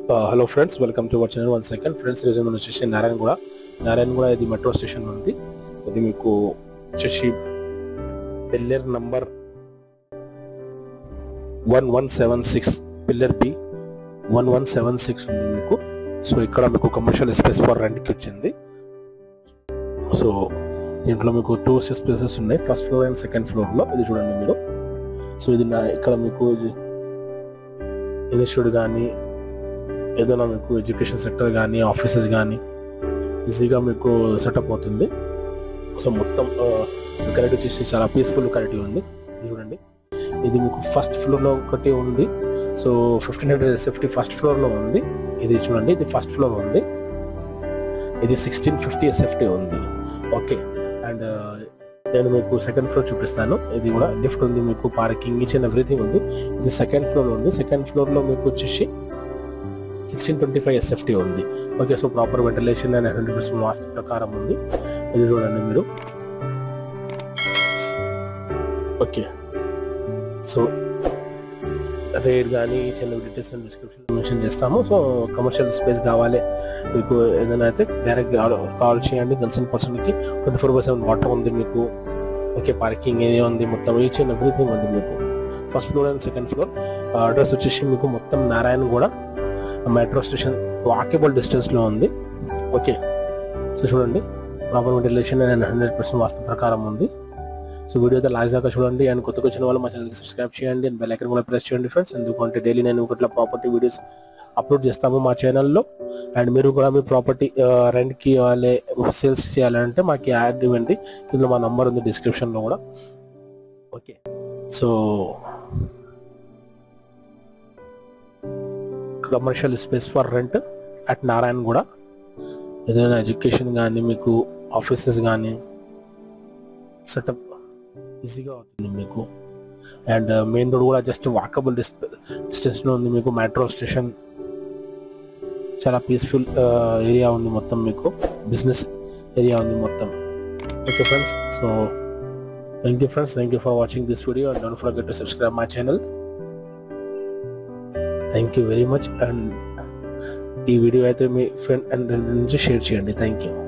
hello friends welcome to our channel one second friends ఈరోజు మనం వచ్చేసి నారాయణగూడ నారాయణగూడ ఇది మెట్రో స్టేషన్ ఉంది ఇది మీకు వచ్చేసి pillar number one one seven six pillar B one one seven six ఉంది మీకు సో ఇక్కడ మీకు కమర్షియల్ స్పేస్ ఫర్ రెంట్కి వచ్చింది సో దీంట్లో మీకు టూ స్పేసెస్ ఉన్నాయి ఫస్ట్ ఫ్లోర్ అండ్ సెకండ్ ఫ్లోర్లో ఇది చూడండి మీరు సో ఇది నా ఇక్కడ మీకు ఇన్స్టిట్యూట్ కానీ ఏదైనా మీకు ఎడ్యుకేషన్ సెక్టర్ కానీ ఆఫీసెస్ కానీ ఈజీగా మీకు సెటప్ అవుతుంది సో మొత్తం కరెక్ట్ వచ్చేసి చాలా పీస్ఫుల్ కరెక్ట్ ఉంది ఇది చూడండి ఇది మీకు ఫస్ట్ ఫ్లోర్లో ఒకటి ఉంది so fifteen hundred SFT first ఫ్లోర్లో ఉంది ఇది చూడండి ఇది ఫస్ట్ ఫ్లోర్ ఉంది ఇది సిక్స్టీన్ ఫిఫ్టీ ఎస్ఎఫ్టీ ఉంది ఓకే అండ్ నేను మీకు సెకండ్ ఫ్లోర్ చూపిస్తాను ఇది కూడా లిఫ్ట్ ఉంది మీకు పార్కింగ్ ఈచ్ అండ్ ఎవ్రీథింగ్ ఉంది ఇది సెకండ్ ఫ్లోర్ ఉంది సెకండ్ ఫ్లోర్లో మీకు వచ్చేసి సిక్స్టీన్ ట్వంటీ ఫైవ్ ఎస్ఎఫ్టీ ఉంది okay so proper ventilation and hundred percent vastu ప్రకారం ఉంది ఇది చూడండి మీరు ఓకే సో రేట్ కానీ చిన్న డీటెయిల్స్ అండ్ డిస్క్రిప్షన్ మెన్షన్ చేస్తాము సో కమర్షియల్ స్పేస్ కావాలి మీకు ఏదైనా అయితే డైరెక్ట్ కాల్ చేయండి కన్సర్న్ పర్సన్కి twenty four by seven water ఉంది మీకు ఓకే పార్కింగ్ ఏరియా ఉంది మొత్తం ఈచ్ అండ్ ఎవ్రీథింగ్ ఉంది మీకు first floor and second floor address వచ్చేసి మీకు మొత్తం నారాయణ కూడా మెట్రో స్టేషన్ వాకేబుల్ డిస్టెన్స్లో ఉంది ఓకే సో చూడండి proper ventilation and hundred percent vastu ప్రకారం ఉంది సో వీడియో అయితే లాస్ట్ దాకా చూడండి అండ్ కొత్తగా వచ్చిన వాళ్ళు మా ఛానల్కి సబ్స్క్రైబ్ చేయండి అండ్ బెల్ ఐకన్ కూడా ప్రెస్ చేయండి ఫ్రెండ్స్ ఎందుకంటే డైలీ నేను ఒకట్లా ప్రాపర్టీ వీడియోస్ అప్లోడ్ చేస్తాము మా ఛానల్లో అండ్ మీరు కూడా మీ ప్రాపర్టీ రెంట్కి ఇవ్వాలి సేల్స్ చేయాలంటే మాకు యాడ్ ఇవ్వండి ఇందులో మా నంబర్ ఉంది డిస్క్రిప్షన్లో కూడా okay so commercial space for rent at Narayana కూడా ఏదైనా ఎడ్యుకేషన్ కానీ మీకు ఆఫీసెస్ కానీ సెటప్ ఈజీగా అవుతుంది మీకు అండ్ మెయిన్ రోడ్ కూడా జస్ట్ వాకబుల్ డిస్టెన్స్లో ఉంది మీకు మెట్రో స్టేషన్ చాలా పీస్ఫుల్ ఏరియా ఉంది మొత్తం మీకు బిజినెస్ ఏరియా ఉంది మొత్తం okay friends so thank you friends thank you for watching this video and don't forget to subscribe my channel thank you very much and ఈ వీడియో అయితే మీ friend and నుంచి share చేయండి థ్యాంక్ యూ